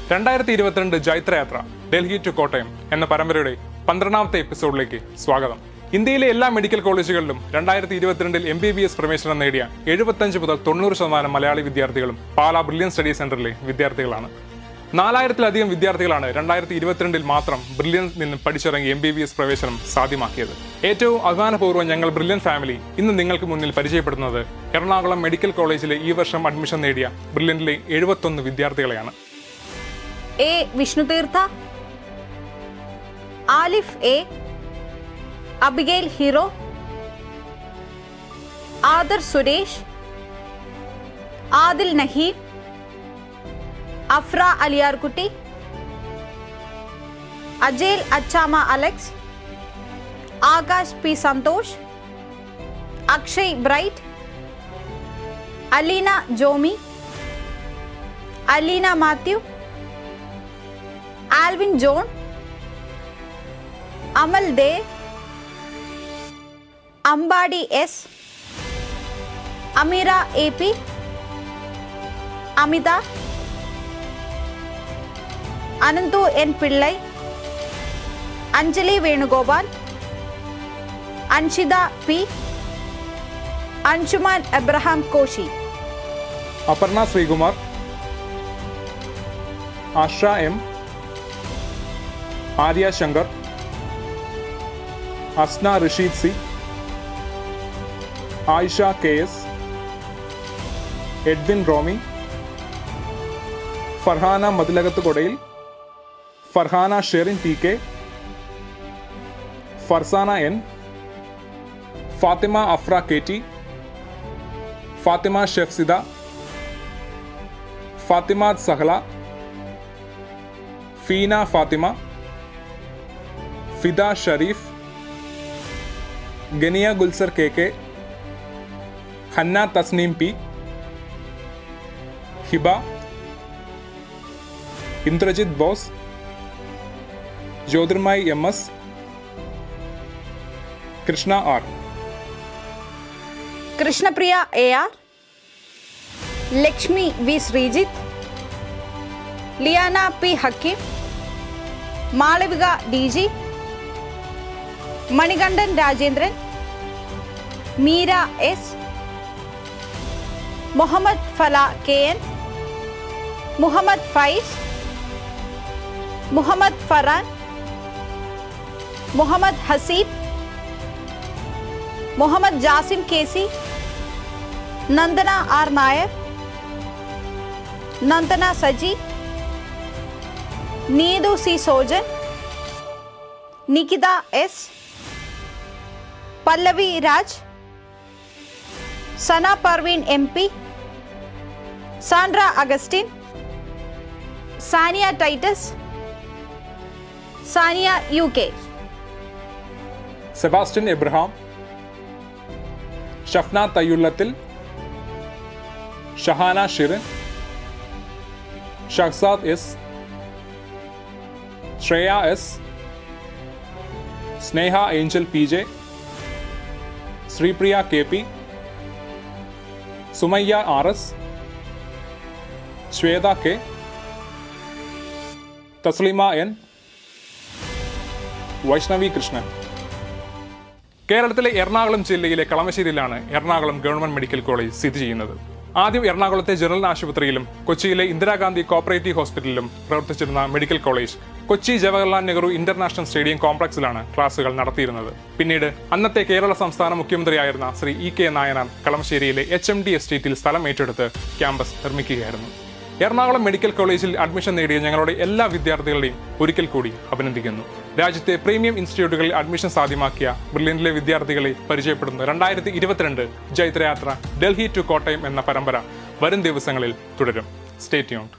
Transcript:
രണ്ടായിരത്തി ഇരുപത്തിരണ്ട് ജൈത്രയാത്ര ഡൽഹി ടു കോട്ടയം എന്ന പരമ്പരയുടെ പന്ത്രണ്ടാമത്തെ എപ്പിസോഡിലേക്ക് സ്വാഗതം ഇന്ത്യയിലെ എല്ലാ മെഡിക്കൽ കോളേജുകളിലും രണ്ടായിരത്തി ഇരുപത്തിരണ്ടിൽ എം ബി ബി എസ് പ്രവേശനം നേടിയ എഴുപത്തഞ്ച് മുതൽ തൊണ്ണൂറ് ശതമാനം മലയാളി വിദ്യാർത്ഥികളും പാലാ ബ്രില്യൻ സ്റ്റഡി സെന്ററിലെ വിദ്യാർത്ഥികളാണ് നാലായിരത്തിലധികം വിദ്യാർത്ഥികളാണ് രണ്ടായിരത്തി ഇരുപത്തിരണ്ടിൽ മാത്രം ബ്രില്യൻ നിന്ന് പഠിച്ചിറങ്ങി എം ബി ബി എസ് പ്രവേശനം സാധ്യമാക്കിയത് ഏറ്റവും അഭിമാനപൂർവ്വം ഞങ്ങൾ ബ്രില്യൻ ഫാമിലി ഇന്ന് നിങ്ങൾക്ക് മുന്നിൽ പരിചയപ്പെടുത്തുന്നത് എറണാകുളം മെഡിക്കൽ കോളേജിലെ ഈ വർഷം അഡ്മിഷൻ നേടിയ ബ്രില്യനിലെ എഴുപത്തൊന്ന് വിദ്യാർത്ഥികളെയാണ് A Vishnutheertha Alif A Abigail Hero Aadar Suresh Adil Naheem Afra Aliyarkutty Ajel Achamma Alex Akash P Santhosh Akshay Bright Aleena Jomy Aleena Mathew Alvin John Amal Dev Ambadi S Ameera A P Amitha Ananthu N Pillai Anjali Venugopal Anshitha P Anshuman Abraham Koshy Aparna Sreekumar Asha M Arya Shankar Asna Risheed C Ayisha K S Edwin Romy Farhana Mathilakath Kodayil Farhana Sherin T K Farsana N Fathima Afra K T Fathima Shefsida Fathima Sahala Feena Fathima Fida Shareef Ganiya Gulsar K K Hanna Thasneem P Hiba Indrajith Bose Jyothirmayi M S Krishna R Krishnapriya A R Lakshmi V Sreejith Liyana P Hakeem Malavika D G Manikandan Rajendran Meera S Muhammed Fala K N Muhammed Faiz Muhammed Faran Muhammed Haseeb Muhammed Jasim K C Nandana R Nair Nandana Saji Neethu C Sojan Nikitha S Pallavi Raj Sana Parveen M P Sandra Augustine Saniya Titus Saniya U K Sebastian Abraham Shafna Thayyullathil Shahana Shirin Shahzad S Shreya S Sneha Angel P J Sreepriya K P Sumayya R S Swetha K Thaslima N Vaishnavi Krishnan കേരളത്തിലെ എറണാകുളം ജില്ലയിലെ കളമശ്ശേരിയിലാണ് Ernakulam government medical college സ്ഥിതി ചെയ്യുന്നത് ആദ്യം എറണാകുളത്തെ general ആശുപത്രിയിലും കൊച്ചിയിലെ Indira Gandhi cooperative ഹോസ്പിറ്റലിലും പ്രവർത്തിച്ചിരുന്ന medical college Kochi Jawaharlal Nehru international stadium കോംപ്ലക്സിലാണ് ക്ലാസുകൾ നടത്തിയിരുന്നത് പിന്നീട് അന്നത്തെ കേരള സംസ്ഥാന മുഖ്യമന്ത്രിയായിരുന്ന ശ്രീ ഇ കെ നായനാർ കളമശ്ശേരിയിലെ എച്ച് എം ഡി എസ്റ്റേറ്റിൽ സ്ഥലം ഏറ്റെടുത്ത് ക്യാമ്പസ് നിർമ്മിക്കുകയായിരുന്നു എറണാകുളം മെഡിക്കൽ കോളേജിൽ അഡ്മിഷൻ നേടിയ ഞങ്ങളുടെ എല്ലാ വിദ്യാർത്ഥികളെയും ഒരിക്കൽ കൂടി അഭിനന്ദിക്കുന്നു രാജ്യത്തെ പ്രീമിയം ഇൻസ്റ്റിറ്റ്യൂട്ടുകളിൽ അഡ്മിഷൻ സാധ്യമാക്കിയ ബ്രില്യനിലെ വിദ്യാർത്ഥികളെ പരിചയപ്പെടുന്ന രണ്ടായിരത്തി ഇരുപത്തിരണ്ട് ജൈത്രയാത്ര ഡൽഹി ടു കോട്ടയം എന്ന പരമ്പര വരും ദിവസങ്ങളിൽ തുടരും സ്റ്റേ ട്യൂൺഡ്